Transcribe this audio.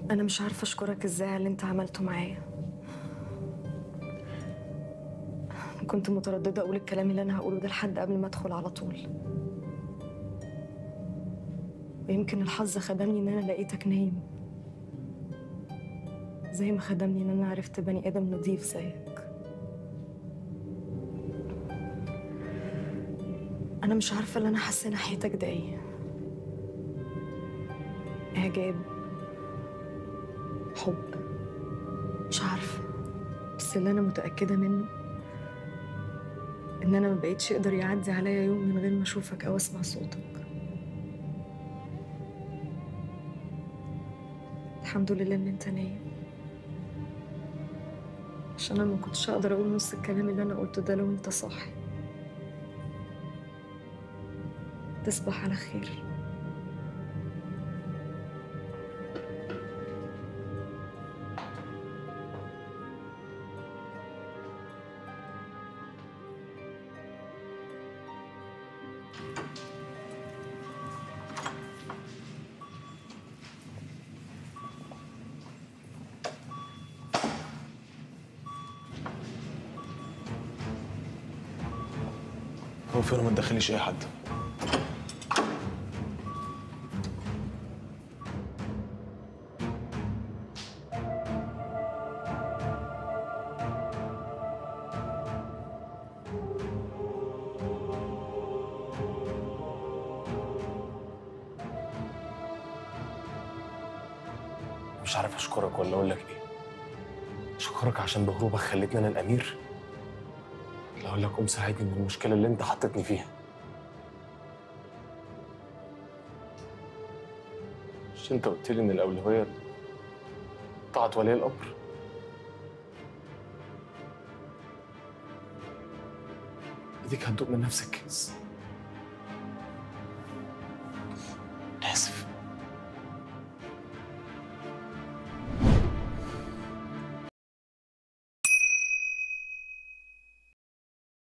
أنا مش عارفة أشكرك إزاي على اللي أنت عملته معايا كنت مترددة أقول الكلام اللي أنا هقوله ده لحد قبل ما أدخل على طول ويمكن الحظ خدمني إن أنا لقيتك نايم زي ما خدمني إن أنا عرفت بني آدم نضيف زيك أنا مش عارفة اللي أنا حاسة ناحيتك ده إيه إعجاب حب مش عارفة بس اللي أنا متأكدة منه إن أنا ما بقيتش يقدر يعدي عليا يوم من غير ما أشوفك أو أسمع صوتك الحمد لله إن أنت نايم عشان أنا ما كنتش أقدر أقول نص الكلام اللي أنا قلته ده لو أنت صاحي تصبح على خير هو فين ما تدخليش اي حد مش عارف اشكرك ولا اقول لك ايه اشكرك عشان بهروبك خلتني انا الامير ولا اقول لك قوم ساعدني من المشكله اللي انت حطيتني فيها مش انت قلت لي ان الاولويه طاعه ولي الامر اديك هتدوق من نفس الكيس